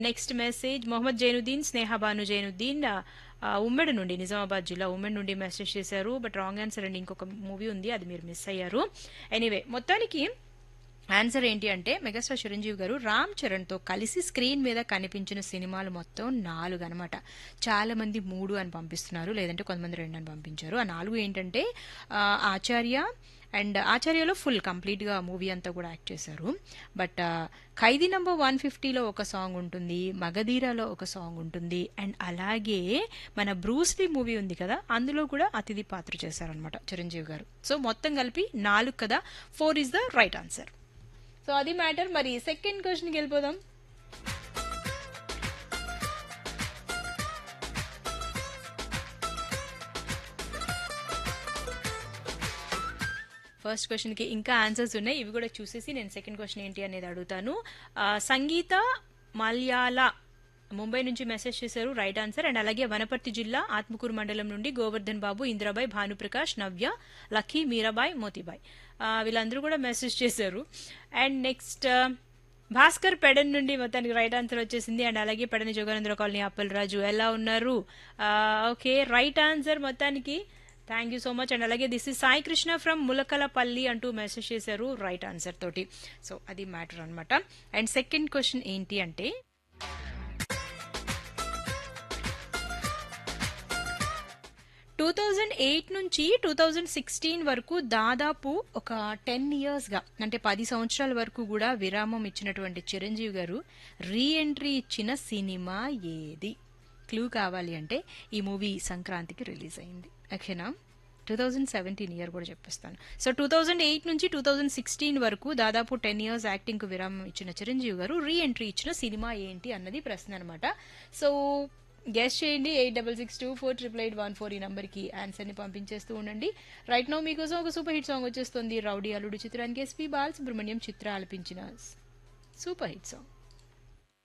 next message Mohammed Zainuddin Sneha Banu Zainuddin ఆ, ఆ, ఉమ్మడి నుండి నిజామాబాద్ జిల్లా ఉమ్మడి నుండి మెసేజ్ చేశారు బట్ రాంగ్ ఆన్సర్ అండి ఇంకొక మూవీ ఉంది అది మీరు మిస్ అయ్యారు ఎనీవే మొత్తానికి ఆన్సర్ ఏంటి అంటే మెగాస్టార్ చిరంజీవి గారు రామ్ చరణ్ తో కలిసి స్క్రీన్ మీద కనిపించిన సినిమాలు మొత్తం నాలుగు అనమాట చాలా మంది మూడు అని పంపిస్తున్నారు లేదంటే కొంతమంది రెండు అని పంపించారు ఆ నాలుగు ఏంటంటే ఆ, ఆచార్య అండ్ ఆచార్యలో ఫుల్ కంప్లీట్ గా మూవీ అంతా కూడా యాక్ట్ చేశారు బట్ ఖైదీ నంబర్ వన్ ఫిఫ్టీలో ఒక సాంగ్ ఉంటుంది మగధీరాలో ఒక సాంగ్ ఉంటుంది అండ్ అలాగే మన బ్రూస్లీ మూవీ ఉంది కదా అందులో కూడా అతిథి పాత్ర చేశారనమాట చిరంజీవి గారు సో మొత్తం కలిపి నాలుగు కదా four is the right answer so అది మ్యాటర్ మరి సెకండ్ క్వశ్చన్కి వెళ్ళిపోదాం ఫస్ట్ క్వశ్చన్కి ఇంకా ఆన్సర్స్ ఉన్నాయి ఇవి కూడా చూసేసి నేను సెకండ్ క్వశ్చన్ ఏంటి అనేది అడుగుతాను ఆ, సంగీత మల్యాల ముంబై నుంచి మెసేజ్ చేశారు రైట్ ఆన్సర్ అండ్ అలాగే వనపర్తి జిల్లా ఆత్మకూరు మండలం నుండి గోవర్ధన్ బాబు ఇందిరాబాయ్ భానుప్రకాష్ నవ్య లక్కీ మీరాబాయ్ మోతీబాయ్ ఆ, వీళ్ళందరూ కూడా మెసేజ్ చేశారు అండ్ నెక్స్ట్ భాస్కర్ పెడన్ నుండి మొత్తానికి రైట్ ఆన్సర్ వచ్చేసింది అండ్ అలాగే పెడని జోగానంద్ర కాలనీ అప్పలరాజు ఎలా ఉన్నారు ఓకే రైట్ ఆన్సర్ మొత్తానికి thank you so much and అలాగే this is Sai Krishna from Mulakalapalli అంటూ మెసేజ్ చేశారు రైట్ ఆన్సర్ తోటి సో అది మ్యాటర్ అన్నమాట అండ్ సెకండ్ క్వశ్చన్ ఏంటి అంటే టూ థౌజండ్ ఎయిట్ నుంచి టూ థౌజండ్ సిక్స్టీన్ వరకు దాదాపు ఒక టెన్ ఇయర్స్గా అంటే పది సంవత్సరాల వరకు కూడా విరామం ఇచ్చినటువంటి చిరంజీవి గారు రీ ఎంట్రీ ఇచ్చిన సినిమా ఏది క్లూ కావాలి అంటే ఈ మూవీ సంక్రాంతికి రిలీజ్ అయింది ఓకేనా టూ థౌజండ్ సెవెంటీన్ ఇయర్ కూడా చెప్పేస్తాను సో టూ థౌజండ్ ఎయిట్ నుంచి టూ థౌజండ్ సిక్స్టీన్ వరకు దాదాపు టెన్ ఇయర్స్ యాక్టింగ్కు విరామం ఇచ్చిన చిరంజీవి గారు రీ ఎంట్రీ ఇచ్చిన సినిమా ఏంటి అన్నది ప్రశ్న అనమాట సో గెస్ట్ చేయండి eight double six two four triple eight one four ఈ నంబర్కి ఆన్సర్ని పంపించేస్తూ ఉండండి రైట్ నో మీకోసం ఒక సూపర్ హిట్ సాంగ్ వచ్చేస్తుంది రౌడీ అల్లుడు చిత్రానికి ఎస్పీ బాలసుబ్రహ్మణ్యం చిత్ర ఆలపించిన సూపర్ హిట్ సాంగ్